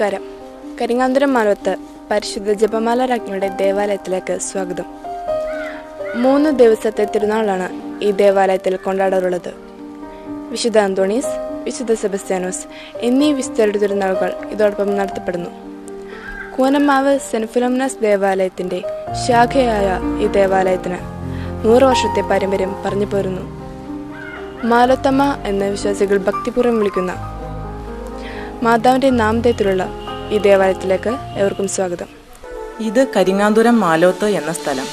നമസ്കാരം കരിങ്ങാന്തുരം മാലത്ത് പരിശുദ്ധ ജപമാല രാജ്ഞിയുടെ ദേവാലയത്തിലേക്ക് സ്വാഗതം മൂന്ന് ദിവസത്തെ തിരുനാളാണ് ഈ ദേവാലയത്തിൽ കൊണ്ടാടാറുള്ളത് വിശുദ്ധ അന്തോണീസ് വിശുദ്ധ സെബസ്ത്യാനോസ് എന്നീ വിസ്തരുടെ തിരുനാളുകൾ ഇതോടൊപ്പം നടത്തപ്പെടുന്നു കൂനമാവ് സെന്റ് ഫിലോമിനാസ് ദേവാലയത്തിന്റെ ശാഖയായ ഈ ദേവാലയത്തിന് നൂറ് വർഷത്തെ പാരമ്പര്യം പറഞ്ഞു പോരുന്നു മാലോത്തമ്മ എന്ന വിശ്വാസികൾ ഭക്തിപൂർവ്വം വിളിക്കുന്ന മാതാവിന്റെ നാമധേയത്തിലുള്ള ഈ ദേവാലയത്തിലേക്ക് എവർക്കും സ്വാഗതം ഇത് കരിങ്ങാന്തുരം മാലോത്ത് എന്ന സ്ഥലം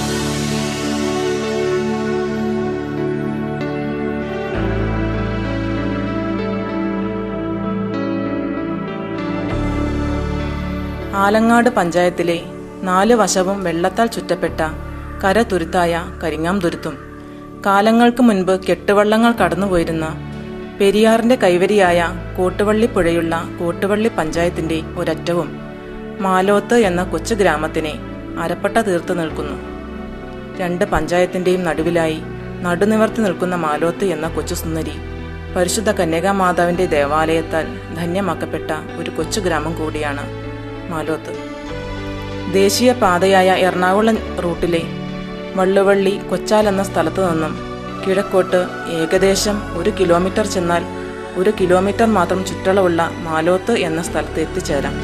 ആലങ്ങാട് പഞ്ചായത്തിലെ നാല് വശവും വെള്ളത്താൽ ചുറ്റപ്പെട്ട കരതുരുത്തായ കരിങ്ങാംതുരുത്തും കാലങ്ങൾക്ക് മുൻപ് കെട്ടുവള്ളങ്ങൾ കടന്നുപോയിരുന്ന പെരിയാറിന്റെ കൈവരിയായ കോട്ടുവള്ളി പുഴയുള്ള കോട്ടുവള്ളി പഞ്ചായത്തിന്റെ ഒരറ്റവും മാലോത്ത് എന്ന കൊച്ചു ഗ്രാമത്തിനെ അരപ്പട്ട തീർത്ത് നിൽക്കുന്നു രണ്ട് പഞ്ചായത്തിന്റെയും നടുവിലായി നടുനിവർത്തി നിൽക്കുന്ന മാലോത്ത് എന്ന കൊച്ചു സുന്ദരി പരിശുദ്ധ കന്യകാമാതാവിന്റെ ദേവാലയത്താൽ ധന്യമാക്കപ്പെട്ട ഒരു കൊച്ചു ഗ്രാമം കൂടിയാണ് മാലോത്ത് ദേശീയ പാതയായ എറണാകുളം റൂട്ടിലെ വള്ളുവള്ളി കൊച്ചാൽ എന്ന സ്ഥലത്തു നിന്നും കിഴക്കോട്ട് ഏകദേശം ഒരു കിലോമീറ്റർ ചെന്നാൽ ഒരു കിലോമീറ്റർ മാത്രം ചുറ്റളവുള്ള മാലോത്ത് എന്ന സ്ഥലത്ത് എത്തിച്ചേരാം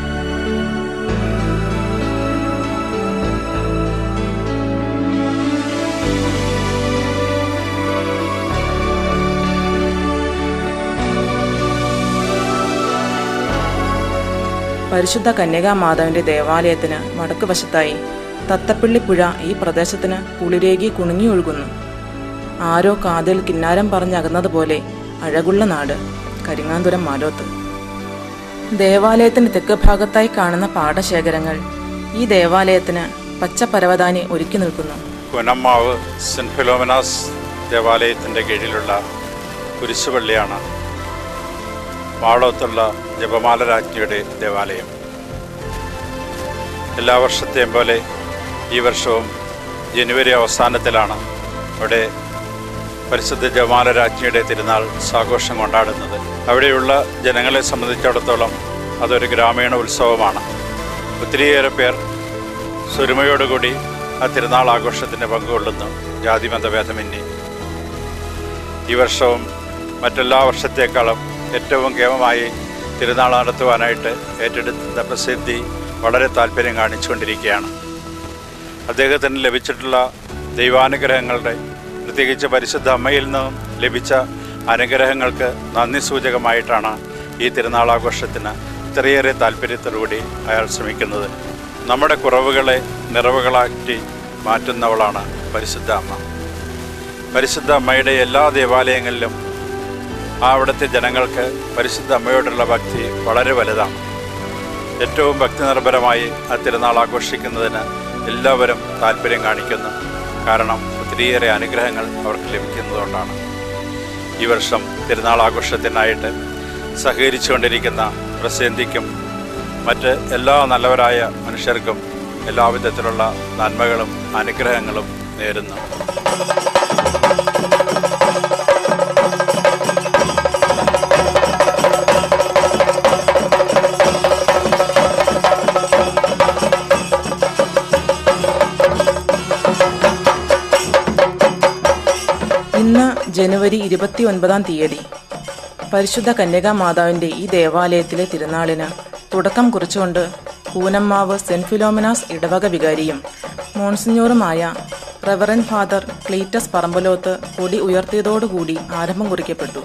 പരിശുദ്ധ കന്യകാമാതാവിന്റെ ദേവാലയത്തിന് വടക്ക് വശത്തായി തത്തപ്പിള്ളി പുഴ ഈ പ്രദേശത്തിന് കുളിരേകി കുണുങ്ങിയൊഴുകുന്നു ആരോ കാതിൽ കിന്നാരം പറഞ്ഞകന്നതുപോലെ അഴകുള്ള നാട് കരിങ്ങാന്തുരം മാലോത്ത് ദേവാലയത്തിന് തെക്ക് ഭാഗത്തായി കാണുന്ന പാടശേഖരങ്ങൾ ഈ ദേവാലയത്തിന് പച്ച പരവതാനി ഒരുക്കി നിൽക്കുന്നു കുനമ്മാവ് സെൻറ്റ് ഫിലോമിനാസ് ദേവാലയത്തിൻ്റെ കീഴിലുള്ള കുരിശുപള്ളിയാണ് വാളോത്തുള്ള ജപമാല രാജ്ഞിയുടെ ദേവാലയം എല്ലാ വർഷത്തെയും പോലെ ഈ വർഷവും ജനുവരി അവസാനത്തിലാണ് അവിടെ പരിശുദ്ധ ജപമാല രാജ്ഞിയുടെ തിരുനാൾ സാഘോഷം കൊണ്ടാടുന്നത് അവിടെയുള്ള ജനങ്ങളെ സംബന്ധിച്ചിടത്തോളം അതൊരു ഗ്രാമീണ ഉത്സവമാണ് ഒത്തിരിയേറെ പേർ സ്വരുമയോടുകൂടി ആ തിരുനാൾ ആഘോഷത്തിന് പങ്കുകൊള്ളുന്നു ജാതിമതഭേദമന്യേ ഈ വർഷവും മറ്റെല്ലാ വർഷത്തേക്കാളും ഏറ്റവും കേമമായി തിരുനാൾ നടത്തുവാനായിട്ട് ഏറ്റെടുത്ത പ്രസിദ്ധി വളരെ താല്പര്യം കാണിച്ചുകൊണ്ടിരിക്കുകയാണ് അദ്ദേഹത്തിന് ലഭിച്ചിട്ടുള്ള ദൈവാനുഗ്രഹങ്ങളുടെ പ്രത്യേകിച്ച് പരിശുദ്ധ അമ്മയിൽ നിന്നും ലഭിച്ച അനുഗ്രഹങ്ങൾക്ക് നന്ദി സൂചകമായിട്ടാണ് ഈ തിരുനാൾ ആഘോഷത്തിന് ഇത്രയേറെ താല്പര്യത്തോടുകൂടി അയാൾ ശ്രമിക്കുന്നത് നമ്മുടെ കുറവുകളെ നിറവുകളാക്കി മാറ്റുന്നവളാണ് പരിശുദ്ധ അമ്മ പരിശുദ്ധ അമ്മയുടെ എല്ലാ ദേവാലയങ്ങളിലും ആ അവിടുത്തെ ജനങ്ങൾക്ക് പരിശുദ്ധ അമ്മയോടുള്ള ഭക്തി വളരെ വലുതാണ് ഏറ്റവും ഭക്തി നിർഭരമായി ആ തിരുനാൾ ആഘോഷിക്കുന്നതിന് എല്ലാവരും താല്പര്യം കാണിക്കുന്നു കാരണം ഒത്തിരിയേറെ അനുഗ്രഹങ്ങൾ അവർക്ക് ലഭിക്കുന്നതുകൊണ്ടാണ് ഈ വർഷം തിരുനാൾ ആഘോഷത്തിനായിട്ട് സഹകരിച്ചുകൊണ്ടിരിക്കുന്ന പ്രസിദ്ധിക്കും മറ്റ് എല്ലാ നല്ലവരായ മനുഷ്യർക്കും എല്ലാവിധത്തിലുള്ള നന്മകളും അനുഗ്രഹങ്ങളും നേരുന്നു ഇന്ന് ജനുവരി ഇരുപത്തി ഒൻപതാം തീയതി പരിശുദ്ധ കന്യകാ മാതാവിന്റെ ഈ ദേവാലയത്തിലെ തിരുനാളിന് തുടക്കം കുറിച്ചുകൊണ്ട് കൂനമ്മാവ് സെന്റ് ഫിലോമിനാസ് ഇടവക വികാരിയും മോൺസിഞ്ഞോറുമായ റെവറൻ ഫാദർ ക്ലീറ്റസ് പറമ്പലോത്ത് കൊടി ഉയർത്തിയതോടുകൂടി ആരംഭം കുറിക്കപ്പെട്ടു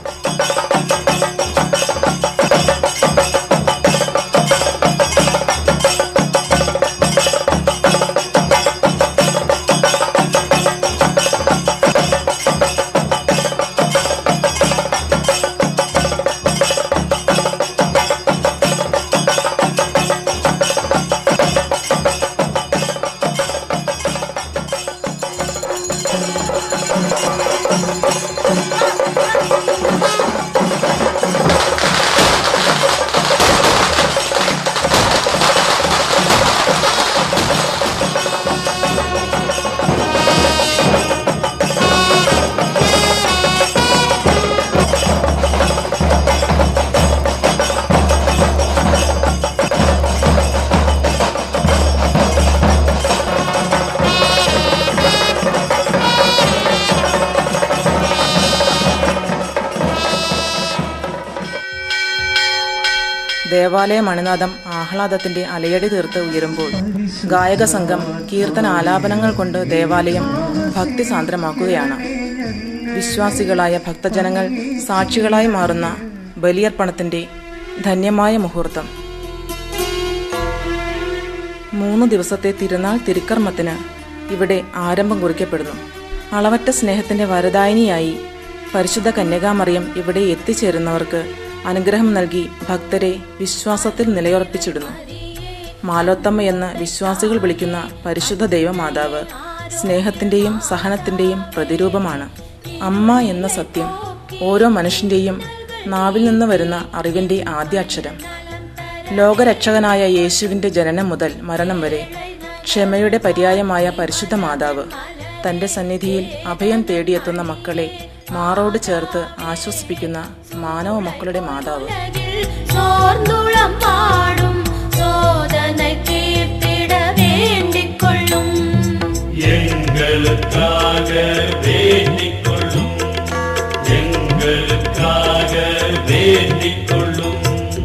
ദേവാലയ മണിനാഥം ആഹ്ലാദത്തിന്റെ അലയടി തീർത്ത് ഉയരുമ്പോൾ ഗായക സംഘം കീർത്തന ആലാപനങ്ങൾ കൊണ്ട് ദേവാലയം ഭക്തി സാന്ദ്രമാക്കുകയാണ് വിശ്വാസികളായ ഭക്തജനങ്ങൾ സാക്ഷികളായി മാറുന്ന ബലിയർപ്പണത്തിന്റെ ധന്യമായ മുഹൂർത്തം മൂന്ന് ദിവസത്തെ തിരുനാൾ തിരുക്കർമ്മത്തിന് ഇവിടെ ആരംഭം കുറിക്കപ്പെടുന്നു അളവറ്റ സ്നേഹത്തിന്റെ വരദായിനിയായി പരിശുദ്ധ കന്യകാമറിയം ഇവിടെ എത്തിച്ചേരുന്നവർക്ക് അനുഗ്രഹം നൽകി ഭക്തരെ വിശ്വാസത്തിൽ നിലയുറപ്പിച്ചിടുന്നു മാലോത്തമ്മ എന്ന് വിശ്വാസികൾ വിളിക്കുന്ന പരിശുദ്ധ ദൈവമാതാവ് സ്നേഹത്തിന്റെയും സഹനത്തിന്റെയും പ്രതിരൂപമാണ് അമ്മ എന്ന സത്യം ഓരോ മനുഷ്യന്റെയും നാവിൽ നിന്ന് വരുന്ന അറിവിന്റെ ആദ്യാക്ഷരം ലോകരക്ഷകനായ യേശുവിന്റെ ജനനം മുതൽ മരണം വരെ ക്ഷമയുടെ പര്യായമായ പരിശുദ്ധ മാതാവ് തന്റെ സന്നിധിയിൽ അഭയം തേടിയെത്തുന്ന മക്കളെ മാറോട് ചേർത്ത് ആശ്വസിപ്പിക്കുന്ന മാനവ മക്കളുടെ മാതാവ് சோர்ந்துளம் பாடும் சோதனை தீர்த்திட வேண்டிக் கொள்ளும் எங்களுக்காக வேண்டிக் கொள்ளும் எங்களுக்காக வேண்டிக் கொள்ளும்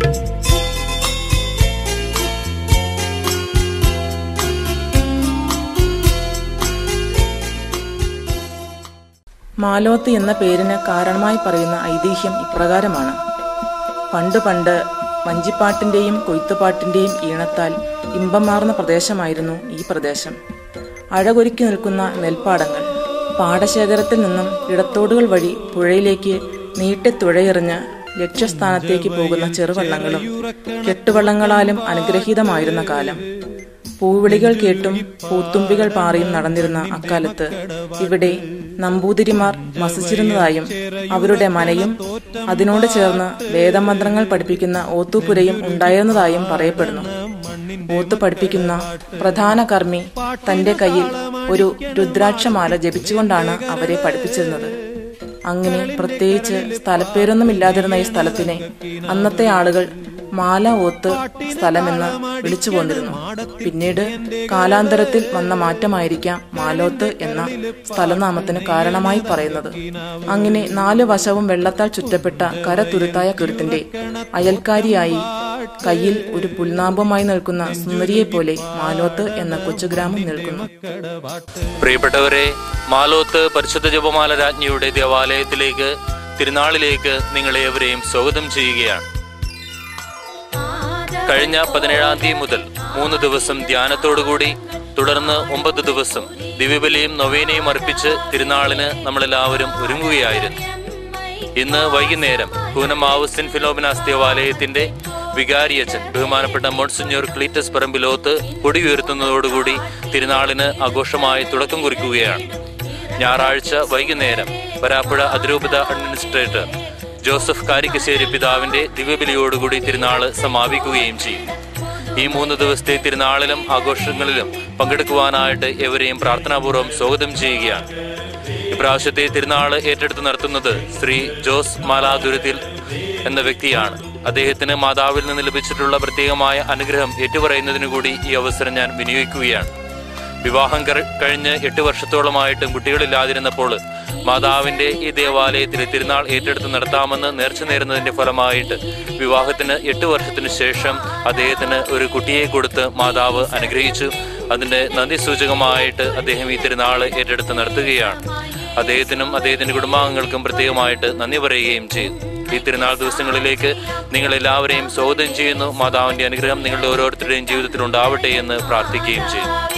മാലോത്ത് എന്ന പേരിന് കാരണമായി പറയുന്ന ഐതിഹ്യം ഇപ്രകാരമാണ് പണ്ട് പണ്ട് വഞ്ചിപ്പാട്ടിന്റെയും കൊയ്ത്തുപാട്ടിന്റെയും ഈണത്താൽ ഇമ്പമാർന്ന പ്രദേശമായിരുന്നു ഈ പ്രദേശം അഴകൊരുക്കി നിൽക്കുന്ന നെൽപ്പാടങ്ങൾ പാടശേഖരത്തിൽ നിന്നും ഇടത്തോടുകൾ വഴി പുഴയിലേക്ക് നീട്ടി തുഴയെറിഞ്ഞ് ലക്ഷ്യസ്ഥാനത്തേക്ക് പോകുന്ന ചെറുവള്ളങ്ങളും കെട്ടുവള്ളങ്ങളാലും അനുഗ്രഹീതമായിരുന്ന കാലം പൂവിളികൾ കേട്ടും പൂത്തുമ്പികൾ പാറിയും നടന്നിരുന്ന അക്കാലത്ത് ഇവിടെ നമ്പൂതിരിമാർ വസിച്ചിരുന്നതായും അവരുടെ മനയും അതിനോട് ചേർന്ന് വേദമന്ത്രങ്ങൾ പഠിപ്പിക്കുന്ന ഓത്തുപുരയും ഉണ്ടായിരുന്നതായും പറയപ്പെടുന്നു ഓത്തു പഠിപ്പിക്കുന്ന പ്രധാന കർമ്മി തന്റെ കയ്യിൽ ഒരു രുദ്രാക്ഷമാല ജപിച്ചുകൊണ്ടാണ് അവരെ പഠിപ്പിച്ചിരുന്നത് അങ്ങനെ പ്രത്യേകിച്ച് സ്ഥലപ്പേരൊന്നുമില്ലാതിരുന്ന ഈ സ്ഥലത്തിനെ അന്നത്തെ ആളുകൾ മാല ഓത്ത് സ്ഥലമെന്ന് വിളിച്ചു പോന്നിരുന്നു പിന്നീട് കാലാന്തരത്തിൽ വന്ന മാറ്റമായിരിക്കാം മാലോത്ത് എന്ന സ്ഥലനാമത്തിന് കാരണമായി പറയുന്നത് അങ്ങനെ നാല് വശവും വെള്ളത്താൽ ചുറ്റപ്പെട്ട കരതുരുത്തായ തുരുത്തിന്റെ അയൽക്കാരിയായി കയ്യിൽ ഒരു പുൽനാമ്പുമായി നിൽക്കുന്ന സുന്ദരിയെ പോലെ മാലോത്ത് എന്ന കൊച്ചുഗ്രാമം നിൽക്കുന്നു പ്രിയപ്പെട്ടവരെ മാലോത്ത് പരിശുദ്ധ ജപമാല രാജ്ഞിയുടെ ദേവാലയത്തിലേക്ക് തിരുനാളിലേക്ക് നിങ്ങളേവരെയും സ്വാഗതം ചെയ്യുകയാണ് കഴിഞ്ഞ പതിനേഴാം തീയതി മുതൽ മൂന്ന് ദിവസം ധ്യാനത്തോടുകൂടി തുടർന്ന് ഒമ്പത് ദിവസം ദിവ്യബലിയും നൊവേനയും അർപ്പിച്ച് തിരുനാളിന് നമ്മളെല്ലാവരും ഒരുങ്ങുകയായിരുന്നു ഇന്ന് വൈകുന്നേരം പൂനം ആവസ്റ്റിൻ ഫിലോമിനാസ് ദേവാലയത്തിന്റെ വികാരിയച്ചൻ ബഹുമാനപ്പെട്ട മോൺസിഞ്ഞോർ ക്ലീറ്റസ് പറമ്പിലോത്ത് കൊടി ഉയർത്തുന്നതോടുകൂടി തിരുനാളിന് ആഘോഷമായി തുടക്കം കുറിക്കുകയാണ് ഞായറാഴ്ച വൈകുന്നേരം വരാപ്പുഴ അതിരൂപത അഡ്മിനിസ്ട്രേറ്റർ ജോസഫ് കാരിക്കശ്ശേരി പിതാവിന്റെ ദിവ്യബലിയോടുകൂടി തിരുനാള് സമാപിക്കുകയും ചെയ്യും ഈ മൂന്ന് ദിവസത്തെ തിരുനാളിലും ആഘോഷങ്ങളിലും പങ്കെടുക്കുവാനായിട്ട് എവരെയും പ്രാർത്ഥനാപൂർവ്വം സ്വാഗതം ചെയ്യുകയാണ് ഇപ്രാവശ്യത്തെ തിരുനാള് ഏറ്റെടുത്ത് നടത്തുന്നത് ശ്രീ ജോസ് മാലാതുരത്തിൽ എന്ന വ്യക്തിയാണ് അദ്ദേഹത്തിന് മാതാവിൽ നിന്ന് ലഭിച്ചിട്ടുള്ള പ്രത്യേകമായ അനുഗ്രഹം ഏറ്റുപറയുന്നതിനു കൂടി ഈ അവസരം ഞാൻ വിനിയോഗിക്കുകയാണ് വിവാഹം കര- കഴിഞ്ഞ് എട്ട് വർഷത്തോളമായിട്ടും കുട്ടികളില്ലാതിരുന്നപ്പോൾ മാതാവിന്റെ ഈ ദേവാലയത്തിൽ തിരുനാൾ ഏറ്റെടുത്ത് നടത്താമെന്ന് നേർച്ച നേരുന്നതിന്റെ ഫലമായിട്ട് വിവാഹത്തിന് എട്ട് വർഷത്തിന് ശേഷം അദ്ദേഹത്തിന് ഒരു കുട്ടിയെ കൊടുത്ത് മാതാവ് അനുഗ്രഹിച്ചു അതിന്റെ നന്ദി സൂചകമായിട്ട് അദ്ദേഹം ഈ തിരുനാൾ ഏറ്റെടുത്ത് നടത്തുകയാണ് അദ്ദേഹത്തിനും അദ്ദേഹത്തിന്റെ കുടുംബാംഗങ്ങൾക്കും പ്രത്യേകമായിട്ട് നന്ദി പറയുകയും ചെയ്തു ഈ തിരുനാൾ ദിവസങ്ങളിലേക്ക് നിങ്ങൾ എല്ലാവരെയും സ്വാഗതം ചെയ്യുന്നു മാതാവിന്റെ അനുഗ്രഹം നിങ്ങളുടെ ഓരോരുത്തരുടെയും ജീവിതത്തിൽ ഉണ്ടാവട്ടെ എന്ന് പ്രാർത്ഥിക്കുകയും ചെയ്യുന്നു